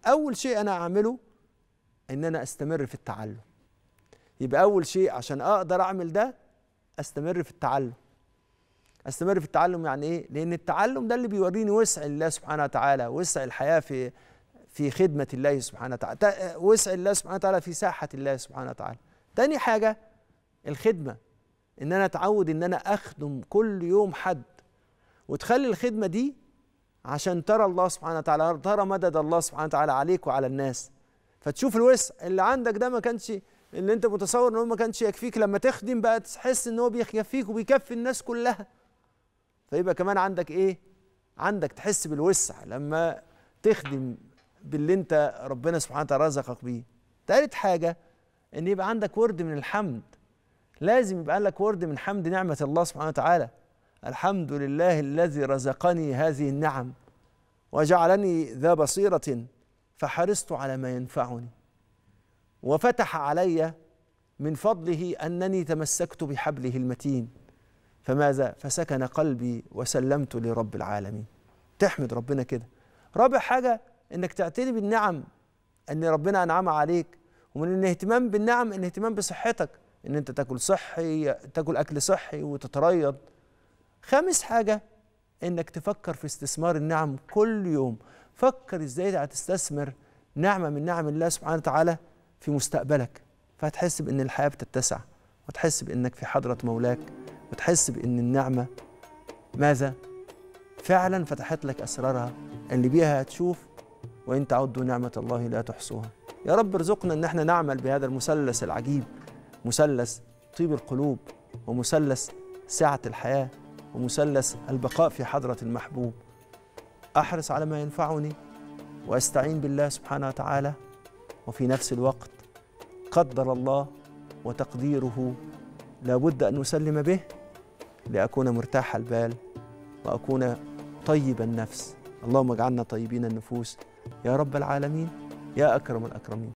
اول شيء انا اعمله ان انا استمر في التعلم يبقى اول شيء عشان اقدر اعمل ده استمر في التعلم استمر في التعلم يعني ايه لان التعلم ده اللي بيوريني وسع الله سبحانه وتعالى وسع الحياه في في خدمه الله سبحانه وتعالى وسع الله سبحانه وتعالى في ساحه الله سبحانه وتعالى تاني حاجه الخدمه ان انا اتعود ان انا اخدم كل يوم حد وتخلي الخدمه دي عشان ترى الله سبحانه وتعالى ترى مدد الله سبحانه وتعالى عليك وعلى الناس فتشوف الوسع اللي عندك ده ما كانش اللي انت متصور ان هو ما كانش يكفيك لما تخدم بقى تحس ان هو بيكفيك وبيكفي الناس كلها فيبقى كمان عندك ايه عندك تحس بالوسع لما تخدم باللي انت ربنا سبحانه وتعالى رزقك بيه تالت حاجه ان يبقى عندك ورد من الحمد لازم يبقى لك ورد من حمد نعمه الله سبحانه وتعالى الحمد لله الذي رزقني هذه النعم وجعلني ذا بصيره فحرصت على ما ينفعني وفتح علي من فضله انني تمسكت بحبله المتين فماذا فسكن قلبي وسلمت لرب العالمين تحمد ربنا كده رابع حاجه انك تعتني بالنعم ان ربنا انعم عليك ومن الاهتمام بالنعم ان اهتمام بصحتك ان انت تاكل صحي تاكل اكل صحي وتتريض خامس حاجه انك تفكر في استثمار النعم كل يوم فكر ازاي هتستثمر نعمه من نعم الله سبحانه وتعالى في مستقبلك فهتحس بان الحياه بتتسع وتحس بانك في حضره مولاك وتحس بان النعمه ماذا فعلا فتحت لك اسرارها اللي بيها هتشوف وان تعدوا نعمه الله لا تحصوها يا رب ارزقنا ان احنا نعمل بهذا المثلث العجيب مثلث طيب القلوب ومثلث سعه الحياه ومثلث البقاء في حضره المحبوب احرص على ما ينفعني واستعين بالله سبحانه وتعالى وفي نفس الوقت قدر الله وتقديره لابد ان نسلم به لاكون مرتاح البال واكون طيب النفس اللهم اجعلنا طيبين النفوس يا رب العالمين يا اكرم الاكرمين